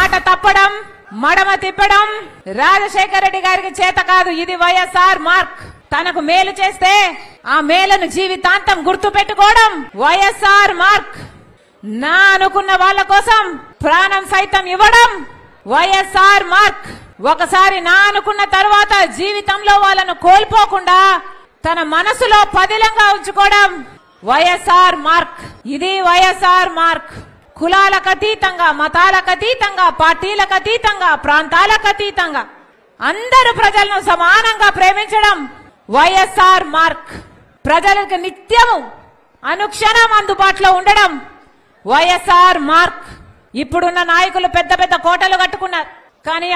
మాట తప్పడం మడమ తిప్పడం రాజశేఖర రెడ్డి గారికి చేత కాదు ఇది వైఎస్ఆర్ మార్క్ తనకు మేలు చేస్తే ఆ మేలును జీవితాంతం గుర్తు పెట్టుకోవడం వైఎస్ఆర్ మార్క్ నా అనుకున్న వాళ్ళ కోసం ప్రాణం సైతం ఇవ్వడం వైఎస్ఆర్ మార్క్ ఒకసారి నా అనుకున్న తర్వాత జీవితంలో వాళ్ళను కోల్పోకుండా తన మనసులో పదిలంగా ఉంచుకోవడం వైఎస్ఆర్ మార్క్ ఇది వైఎస్ఆర్ మార్క్ కులాలకు అతీతంగా మతాలకు అతీతంగా పార్టీలకు అతీతంగా ప్రాంతాలకు అతీతంగా అందరు ప్రజలను సమానంగా ప్రేమించడం వైఎస్ఆర్ మార్క్ ప్రజలకు నిత్యము అనుక్షణం అందుబాటులో ఉండడం వైఎస్ఆర్ మార్క్ ఇప్పుడున్న నాయకులు పెద్ద పెద్ద కోటలు కట్టుకున్నారు కానీ